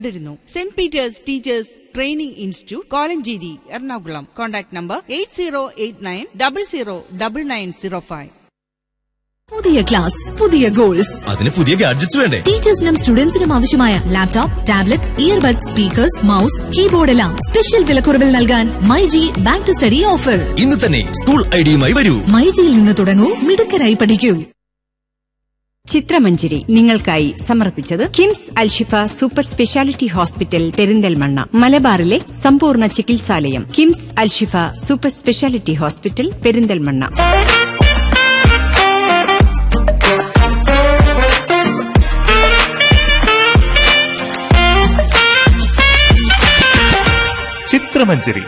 തുടരുന്നു saint Peter's teachers training institute Kolenchery Ernakulam contact number eight zero eight nine double zero double nine zero five പുതിയ class പുതിയ goals അതിന് പുതിയ gadgets വേണ്ടേ ടീച്ചേഴ്സിനും സ്റ്റുഡൻസിനും ആവശ്യമായ laptop tablet earbud speakers mouse keyboard എല്ലാം സ്പെഷ്യൽ വിലക്കുറവിൽ നൽകാൻ myG back to study offer ഇന്ന് തന്നെ സ്കൂൾ ഐഡിയുമായി വരൂ മൈജിയിൽ നിന്ന് തുടങ്ങൂ മിടുക്കരായി പഠിക്കൂ ചിത്രമഞ്ജരി നിങ്ങൾക്കായി സമർപ്പിച്ചത് KIMS Alshifa super speciality hospital Perinthalmanna മലബാറിലെ സമ്പൂർണ്ണ ചികിത്സാലയം KIMS Alshifa super speciality hospital Perinthalmanna Chithramanjari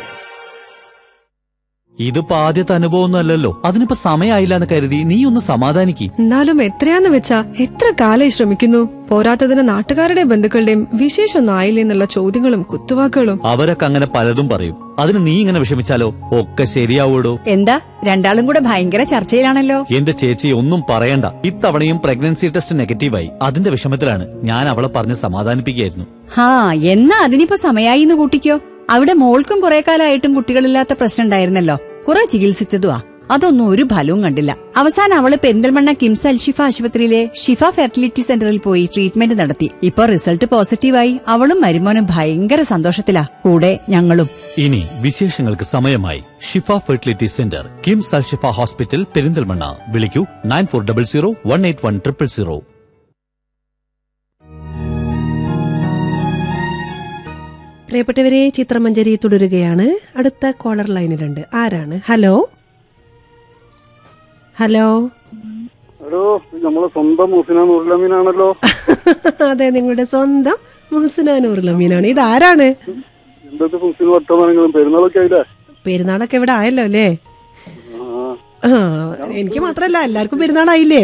ഇതിപ്പോ ആദ്യത്തെ അനുഭവമൊന്നും അല്ലല്ലോ അതിനിപ്പോ സമയമായില്ല എന്ന് കരുതി നീ ഒന്ന് സമാധാനിക്ക് എന്നാലും എത്രയാന്ന് വെച്ചാ എത്ര കാലായി ശ്രമിക്കുന്നു പോരാത്തതിന് നാട്ടുകാരുടെയും ബന്ധുക്കളുടെയും വിശേഷമൊന്നും ആയില്ലേ എന്നുള്ള ചോദ്യങ്ങളും കുത്തുവാക്കുകളും അവരൊക്കെ അങ്ങനെ പലതും പറയും അതിന് നീ ഇങ്ങനെ വിഷമിച്ചാലോ ഒക്കെ ശരിയാവൂടോ എന്താ രണ്ടാളും കൂടെ ഭയങ്കര ചർച്ചയിലാണല്ലോ എന്റെ ചേച്ചി ഒന്നും പറയണ്ട ഇത്തവണയും പ്രഗ്നൻസി ടെസ്റ്റ് നെഗറ്റീവായി അതിന്റെ വിഷമത്തിലാണ് ഞാൻ അവളെ പറഞ്ഞ് സമാധാനിപ്പിക്കുകയായിരുന്നു ഹാ എന്നാ അതിനിപ്പോ സമയായി എന്ന് കൂട്ടിക്കോ അവിടെ മോൾക്കും കുറെ കാലമായിട്ടും കുട്ടികളില്ലാത്ത പ്രശ്നം ഉണ്ടായിരുന്നല്ലോ കുറെ ചികിത്സിച്ചതുവാ അതൊന്നും ഒരു ഫലവും കണ്ടില്ല അവസാനം അവള് പെരിന്തൽമണ്ണ കിംസ് അൽഷിഫ ആശുപത്രിയിലെ ഷിഫ ഫെർട്ടിലിറ്റി സെന്ററിൽ പോയി ട്രീറ്റ്മെന്റ് നടത്തി ഇപ്പൊ റിസൾട്ട് പോസിറ്റീവായി അവളും മരുമോനും ഭയങ്കര സന്തോഷത്തിലാ കൂടെ ഞങ്ങളും ഇനി വിശേഷങ്ങൾക്ക് സമയമായി Shifa fertility centre KIMS Al Shifa hospital Perinthalmanna വിളിക്കൂ nine four double zero one eight one triple zero പ്രിയപ്പെട്ടവരെ ചിത്രമഞ്ജരി തുടരുകയാണ് അടുത്ത കോളർ ലൈനിലുണ്ട് ആരാണ് ഹലോ ഹലോ ഹലോ നമ്മളെ സ്വന്തം മുസിന നൂറിലമീനാണല്ലോ അതെ നിങ്ങളുടെ സ്വന്തം മുഹസിനാനൂർ ലമീനാണ് ഇത് ആരാണ് എന്തൊക്കെ ഫംഗ്ഷൻ വർത്തമാനങ്ങളും പെരുന്നാളൊക്കെ ആയില്ലേ പെരുന്നാളൊക്കെ ഇവിടെ ആയല്ലോ അല്ലേ ആ. ആ എനിക്ക് മാത്രല്ല എല്ലാവർക്കും പെരുന്നാളായില്ലേ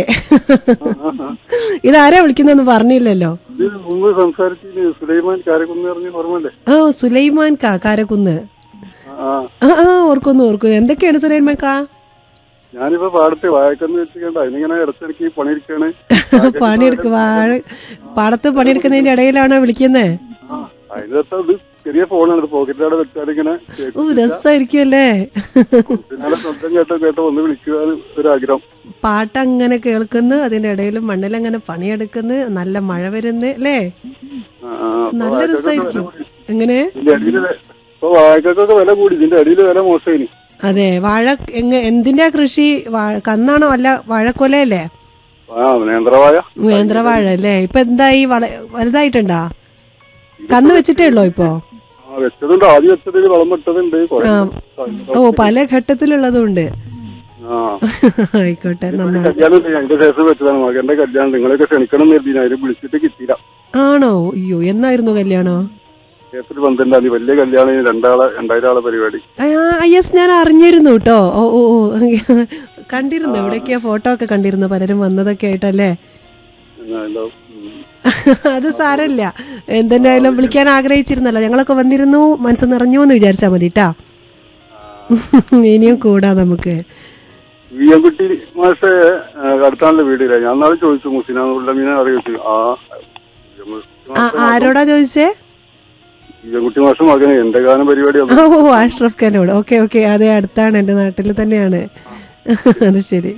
ഇതാരാ വിളിക്കുന്നതെന്ന് പറഞ്ഞില്ലല്ലോ ഇത് മുമ്പ് സംസാരിച്ചില്ലേ സുലൈമാൻ കാരക്കുന്ന് പറഞ്ഞ ഓർമ്മല്ലേ ആ സുലൈമാൻ കാ കാരക്കുന്ന് ആ ആ ആ ഓർക്കുന്നു ഓർക്കുന്നു എന്തൊക്കെയാണ് സുലൈമാൻ കാ ഞാനിപ്പോ പാടത്ത് വായക്കെന്ന് വെച്ചിട്ടുണ്ട് അതിനിങ്ങനെ ഇടത്തിടക്ക് പണിയിരിക്കാണ് പണിയെടുക്കുക വാഴ പാടത്ത് പണിയെടുക്കുന്നതിന്റെ ഇടയിലാണോ വിളിക്കുന്നത് അതിനകത്ത് ഇത് ചെറിയ ഫോണാണ് പോക്കറ്റിലാണ് വെച്ചാൽ ഇങ്ങനെ ഓ രസമായിരിക്കുമല്ലേ പിന്നെ സ്വന്തം കേട്ടോ കേട്ടോ ഒന്ന് വിളിക്കുവാൻ ഒരാഗ്രഹം പാട്ട് അങ്ങനെ കേൾക്കുന്നു അതിന്റെ ഇടയിൽ മണ്ണിലങ്ങനെ പണിയെടുക്കുന്നു നല്ല മഴ വരുന്നു അല്ലേ ആ, ആ, അപ്പൊ നല്ല വാഴക്കൊക്കെ രസമായിരിക്കും വില കൂടി. എങ്ങനെ ഇതിന്റെ അടിയിൽ ഇപ്പൊ വാഴക്കൊക്കെ വില കൂടി ഇതിന്റെ അടിയിൽ വില മോശമായി അതെ വാഴ എങ്ങ എന്തിന്റെ കൃഷി വാഴ കന്നാണോ അല്ല വാഴക്കൊലയല്ലേ ആ നേന്ത്രവാഴ നേന്ത്രവാഴ അല്ലേ ഇപ്പൊ എന്തായി വള- വലുതായിട്ടുണ്ടാ കന്ന് വെച്ചിട്ടേ ഉള്ളോ ഇപ്പോ ആ വെച്ചതുണ്ട് ആദ്യം വെച്ചതിൽ വളം ഇട്ടതുണ്ട് കുറെ ആ. ഓ പല ഘട്ടത്തിലുള്ളതും ഉണ്ട് ആ ആയിക്കോട്ടെ നന്നായി കല്യാണം ഉണ്ട്. അതിന്റെ ശേഷം വെച്ചതാണ് മകന്റെ കല്യാണം നിങ്ങളെയൊക്കെ ക്ഷണിക്കണം എന്ന് കരുതി അതിന് വിളിച്ചിട്ട് കിട്ടിയില്ല ആണോ അയ്യോ എന്നായിരുന്നു കല്യാണോ ഏപ്രിൽ പന്ത്രണ്ടാം തീയതി വലിയ കല്യാണം ഇനി രണ്ടാളെ രണ്ടായിരം ആളെ പരിപാടി ആ യെസ് ഞാൻ അറിഞ്ഞിരുന്നു കേട്ടോ ഓ ഓ ഓ കണ്ടിരുന്നു എവിടെയൊക്കെയാ ഫോട്ടോ ഒക്കെ കണ്ടിരുന്നു പലരും വന്നതൊക്കെ ആയിട്ടല്ലേ എന്നാ ഉണ്ടാവും. ഉം. അത് സാരമില്ല എന്തെന്നായാലും വിളിക്കാൻ ആഗ്രഹിച്ചിരുന്നല്ലോ ഞങ്ങളൊക്കെ വന്നിരുന്നു മനസ്സ് നിറഞ്ഞു എന്ന് വിചാരിച്ചാ മതി ട്ടാ ഇനിയും കൂടാ നമുക്ക് വി എം കുട്ടി മാഷെ അടുത്താണല്ലോ വീടില്ല ഞാൻ നാളെ ചോദിച്ചു മുസിനാന്നുള്ള മീനെ അറിയിച്ചു ആ ആ, ആരോടാ ചോദിച്ചേ വി എം കുട്ടി മാഷ മകന് എന്റെ ഗാനം പരിപാടി ഓ ഓ, അഷ്റഫ് ഖാനോട് ഓക്കെ ഓക്കെ അതെ അടുത്താണ് എന്റെ നാട്ടിൽ തന്നെയാണ് അത് ശരി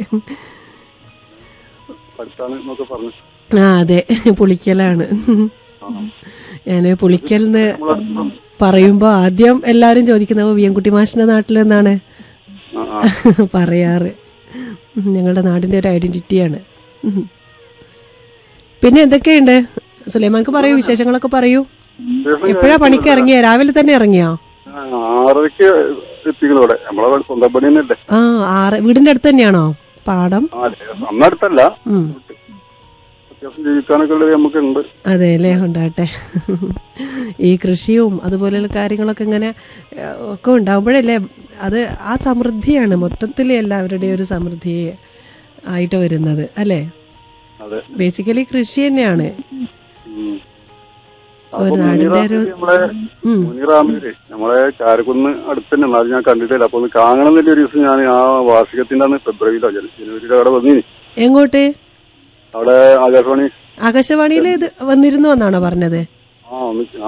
അടുത്താണ് എന്നൊക്കെ പറഞ്ഞു ആ അതെ പുളിക്കലാണ് ഞാന് പുളിക്കൽന്ന് പറയുമ്പോ ആദ്യം എല്ലാരും ചോദിക്കുന്നത് "ഓ, വിയൻകുട്ടി മാഷിന്റെ നാട്ടിൽ നിന്നാണ് ആ, ആ. പറയാറ് ഞങ്ങളുടെ നാടിന്റെ ഒരു ഐഡന്റിറ്റിയാണ് ഉം. പിന്നെ എന്തൊക്കെയുണ്ട് സുലൈമാൻക്ക് പറയൂ വിശേഷങ്ങളൊക്കെ പറയൂ എപ്പോഴാ പണിക്ക് ഇറങ്ങിയ രാവിലെ തന്നെ ഇറങ്ങിയോ ആ, ആറരയ്ക്ക് എത്തിക്കണം ഇവിടെ നമ്മളെ സ്വന്തം പണി തന്നെയല്ലേ ആ ആറ് വീടിന്റെ അടുത്ത് തന്നെയാണോ പാടം ആ അന്നടുത്തല്ല ഉം അത്യാവശ്യം ജീവിക്കാനൊക്കെ ഉള്ളത് നമുക്ക് ഉണ്ട് അതെ അല്ലേ ഉണ്ടാകട്ടെ ഈ കൃഷിയും അതുപോലെയുള്ള കാര്യങ്ങളൊക്കെ ഇങ്ങനെ ഏഹ്, ഒക്കെ ഉണ്ടാവുമ്പോഴല്ലേ അത് ആ സമൃദ്ധിയാണ് മൊത്തത്തിൽ എല്ലാവരുടെയും ഒരു സമൃദ്ധി ആയിട്ട് വരുന്നത് അല്ലേ അതെ ബേസിക്കലി കൃഷി തന്നെയാണ് ഉം. ഒരു അപ്പൊ നാടിന്റെ ഒരു മുനീറാമില് നമ്മളെ ഉം. മുനീറാമില് നമ്മളെ കാരക്കുന്ന് അടുത്ത് തന്നെ എന്നാലും ഞാൻ കണ്ടിട്ടില്ല അപ്പൊ ഒന്ന് കാണണം എന്നൊരു ദിവസം ഞാൻ ആ വാർഷികത്തിന്റെ അന്ന് ഫെബ്രുവരിയിലോ ജനുവരിയിലോ അവിടെ വന്നിനി എങ്ങോട്ട് അവിടെ ആകാശവാണി ആകാശവാണിയിൽ ഇത് വന്നിരുന്നു എന്നാണോ പറഞ്ഞത് ആ ഒന്ന്